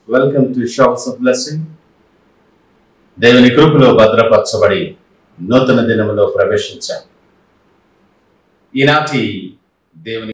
welcome to showers of blessing దేవుని కృపలో భద్రపరచబడి నూతన దినములో ప్రవేశించాం ఈనాటి దేవుని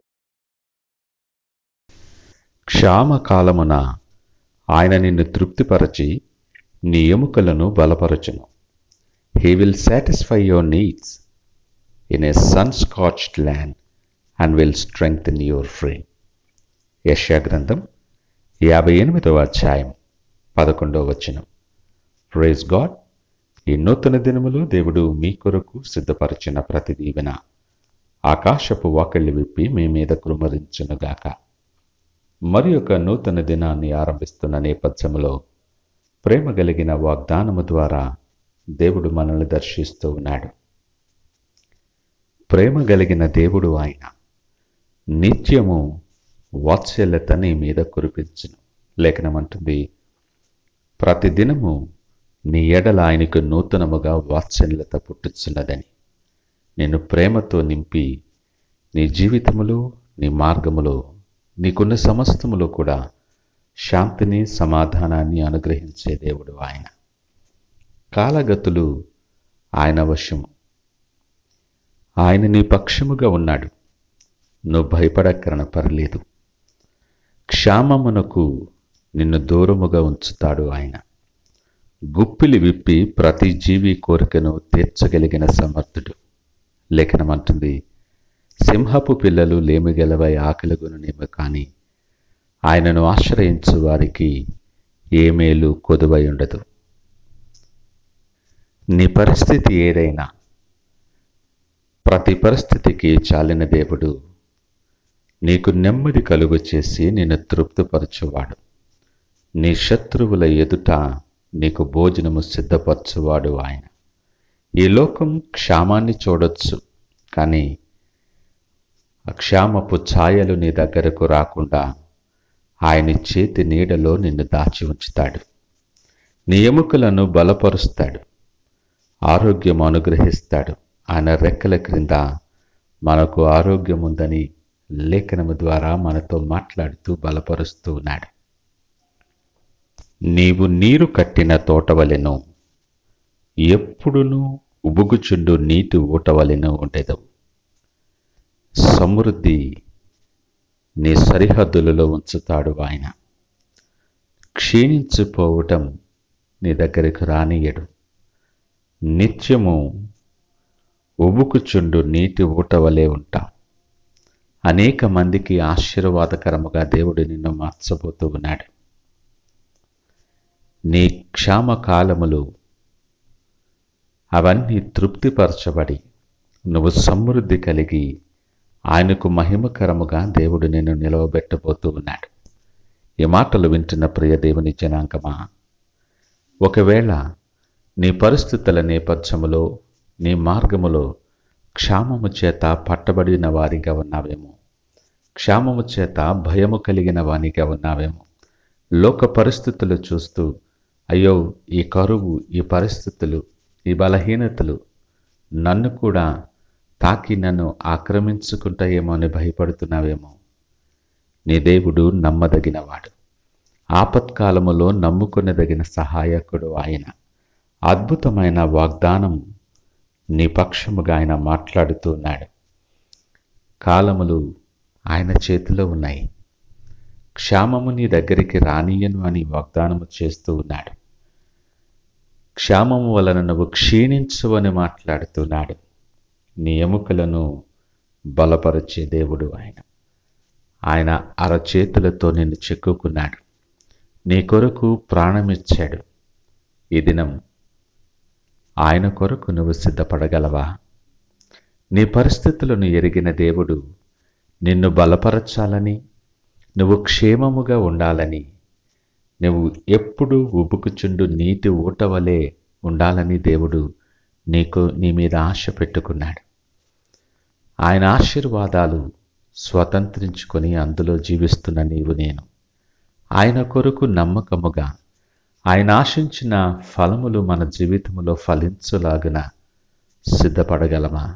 క్షామకాలమున ఆయన నిన్ను తృప్తిపరచి నీ ఎముకలను బలపరచును he will satisfy your needs in a sun scorched land and will strength in your frame యశ్యా గ్రంథం యాభై ఎనిమిదవ అధ్యాయం పదకొండవ వచనం ప్రైజ్ గాడ్ ఈ నూతన దినములో దేవుడు మీ కొరకు సిద్ధపరిచిన ప్రతి దీవెన ఆకాశపు వాకళ్ళు విప్పి మీ మీద కృమరించునుగాక మరి ఒక నూతన దినాన్ని ఆరంభిస్తున్న నేపథ్యంలో ప్రేమ కలిగిన వాగ్దానము ద్వారా దేవుడు మనల్ని దర్శిస్తూ ఉన్నాడు ప్రేమ కలిగిన దేవుడు ఆయన నిత్యము వాత్సల్యత నీ మీద కురిపించును లేఖనమంటుంది ప్రతిదినము నీ ఎడల ఆయనకు నూతనముగా వాత్సల్యత పుట్టుచున్నదని నిన్ను ప్రేమతో నింపి నీ జీవితములో నీ మార్గములో నీకున్న సమస్తములో కూడా శాంతిని సమాధానాన్ని అనుగ్రహించే దేవుడు ఆయన కాలగతులు ఆయన వశము ఆయన నీ పక్షముగా ఉన్నాడు నువ్వు భయపడక్కరన పర్లేదు క్షామమునకు నిన్ను దూరముగా ఉంచుతాడు ఆయన గుప్పిలి విప్పి ప్రతి జీవి కోరికను తీర్చగలిగిన సమర్థుడు లేఖనమంటుంది సింహపు పిల్లలు లేమిగలవై ఆకలిగొనునేమో కానీ ఆయనను ఆశ్రయించు వారికి ఏ మేలు కొదువై ఉండదు నీ పరిస్థితి ఏదైనా ప్రతి పరిస్థితికి చాలిన దేవుడు నీకు నెమ్మది కలుగు చేసి నిన్ను తృప్తిపరచువాడు నీ శత్రువుల ఎదుట నీకు భోజనము సిద్ధపరచువాడు ఆయన ఈ లోకం క్షామాన్ని చూడొచ్చు కానీ ఆ క్షామపు ఛాయలు నీ దగ్గరకు రాకుండా ఆయన చేతి నీడలో నిన్ను దాచి ఉంచుతాడు నీ ఎముకలను బలపరుస్తాడు ఆరోగ్యం అనుగ్రహిస్తాడు ఆయన రెక్కల క్రింద మనకు ఆరోగ్యం ఉందని లేఖనము ద్వారా మనతో మాట్లాడుతూ బలపరుస్తూ ఉన్నాడు నీవు నీరు కట్టిన తోటవలెను ఎప్పుడునూ ఉబుగుచుండు నీటి ఊటవలెను ఉండేదవు సమృద్ధి నీ సరిహద్దులలో ఉంచుతాడు ఆయన క్షీణించిపోవటం నీ దగ్గరికి రానియడు నిత్యము ఉబుకుచుండు నీటి ఊట వలె ఉంటాం అనేక మందికి ఆశీర్వాదకరముగా దేవుడు నిన్ను మార్చబోతూ ఉన్నాడు నీ క్షామ కాలములు అవన్నీ తృప్తిపరచబడి నువ్వు సమృద్ధి కలిగి ఆయనకు మహిమకరముగా దేవుడు నిన్ను నిలవబెట్టబోతూ ఉన్నాడు ఈ మాటలు వింటున్న ప్రియ దేవుని జనాంగమా ఒకవేళ నీ పరిస్థితుల నేపథ్యములో నీ మార్గములో క్షామము చేత పట్టబడిన వారిగా ఉన్నావేమో క్షామము చేత భయము కలిగిన వానిగా ఉన్నావేమో లోక పరిస్థితులు చూస్తూ అయ్యో ఈ కరువు ఈ పరిస్థితులు ఈ బలహీనతలు నన్ను కూడా తాకి నన్ను ఆక్రమించుకుంటాయేమో అని భయపడుతున్నావేమో నీ దేవుడు నమ్మదగినవాడు ఆపత్కాలములో నమ్ముకొనదగిన సహాయకుడు ఆయన అద్భుతమైన వాగ్దానం నీ పక్షముగా ఆయన మాట్లాడుతూ ఉన్నాడు కాలములు ఆయన చేతిలో ఉన్నాయి క్షామము నీ దగ్గరికి రానియను అని వాగ్దానము చేస్తూ ఉన్నాడు క్షామము వలన నువ్వు క్షీణించు అని మాట్లాడుతున్నాడు నీ ఎముకలను బలపరిచే దేవుడు ఆయన ఆయన అరచేతులతో నిన్ను చెక్కుకున్నాడు నీ కొరకు ప్రాణమిచ్చాడు ఈ దినం ఆయన కొరకు నువ్వు సిద్ధపడగలవా నీ పరిస్థితులను ఎరిగిన దేవుడు నిన్ను బలపరచాలని నువ్వు క్షేమముగా ఉండాలని నువ్వు ఎప్పుడు ఉబుకుచుండు నీటి ఊట వలె ఉండాలని దేవుడు నీకు నీ మీద ఆశ పెట్టుకున్నాడు ఆయన ఆశీర్వాదాలు స్వతంత్రించుకొని అందులో జీవిస్తున్న నీవు నేను ఆయన కొరకు నమ్మకముగా ఆయన ఆశించిన ఫలములు మన జీవితములో ఫలించులాగున సిద్ధపడగలమా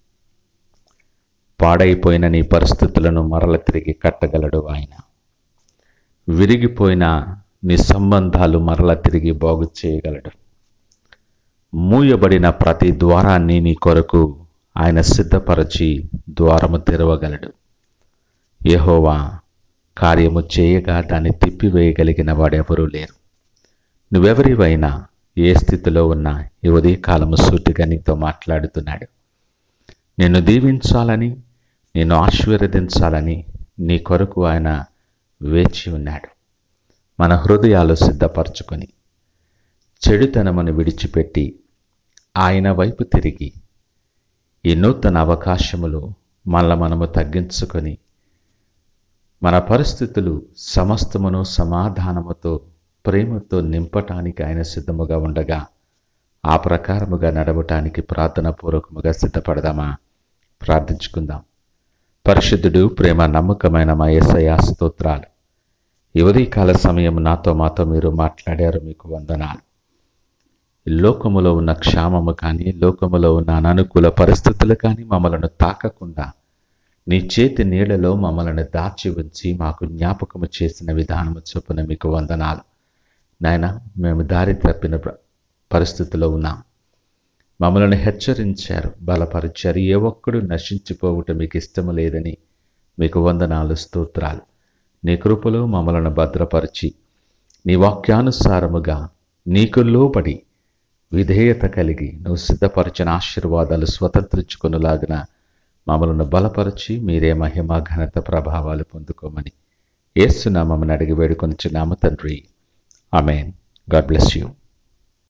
పాడైపోయిన నీ పరిస్థితులను మరల తిరిగి కట్టగలడు ఆయన విరిగిపోయిన నీ సంబంధాలు మరల తిరిగి బాగు చేయగలడు మూయబడిన ప్రతి ద్వారాన్ని నీ కొరకు ఆయన సిద్ధపరచి ద్వారము తెరవగలడు యెహోవా కార్యము చేయగా దాన్ని తిప్పివేయగలిగిన వాడెవరూ లేరు నువ్వెవరివైనా ఏ స్థితిలో ఉన్నా ఈ ఉదయకాలము సూటిగా నీతో మాట్లాడుతున్నాడు నిన్ను దీవించాలని నిన్ను ఆశీర్వదించాలని నీ కొరకు ఆయన వేచి ఉన్నాడు మన హృదయాలు సిద్ధపరచుకొని చెడుతనమును విడిచిపెట్టి ఆయన వైపు తిరిగి ఈ నూతన అవకాశములు మళ్ళా మనము తగ్గించుకొని మన పరిస్థితులు సమస్తమును సమాధానముతో ప్రేమతో నింపటానికి ఆయన సిద్ధముగా ఉండగా ఆ ప్రకారముగా నడవటానికి ప్రార్థన పూర్వకముగా సిద్ధపడదామా ప్రార్థించుకుందాం పరిశుద్ధుడు ప్రేమ నమ్మకమైన మా యేసయ్య స్తోత్రాలు ఈ ఉదయకాల సమయం నాతో మాతో మీరు మాట్లాడారు మీకు వందనాలు ఈ లోకములో ఉన్న క్షామము కానీ లోకములో ఉన్న అననుకూల పరిస్థితులు కానీ మమ్మలను తాకకుండా నీ చేతి నీడలో మమ్మల్ని దాచి ఉంచి మాకు జ్ఞాపకము చేసిన విధానము చొప్పున మీకు వందనాలు నాయన మేము దారి తప్పిన ప్ర- పరిస్థితిలో ఉన్నాం మమ్మల్ని హెచ్చరించారు బలపరిచారు ఏ ఒక్కడు నశించిపోవుట మీకు ఇష్టము లేదని మీకు వందనాలు స్తోత్రాలు నీ కృపలో మమ్మలను భద్రపరిచి నీ వాక్యానుసారముగా నీకు లోబడి విధేయత కలిగి నువ్వు సిద్ధపరిచిన ఆశీర్వాదాలు స్వతంత్రించుకునేలాగిన మమ్మల్ని బలపరిచి మీరే మహిమ ఘనత ప్రభావాలు పొందుకోమని ఏస్తున్నామని అడిగి వేడుకొని నామ తండ్రి అమేన్ గాడ్ బ్లెస్ యూ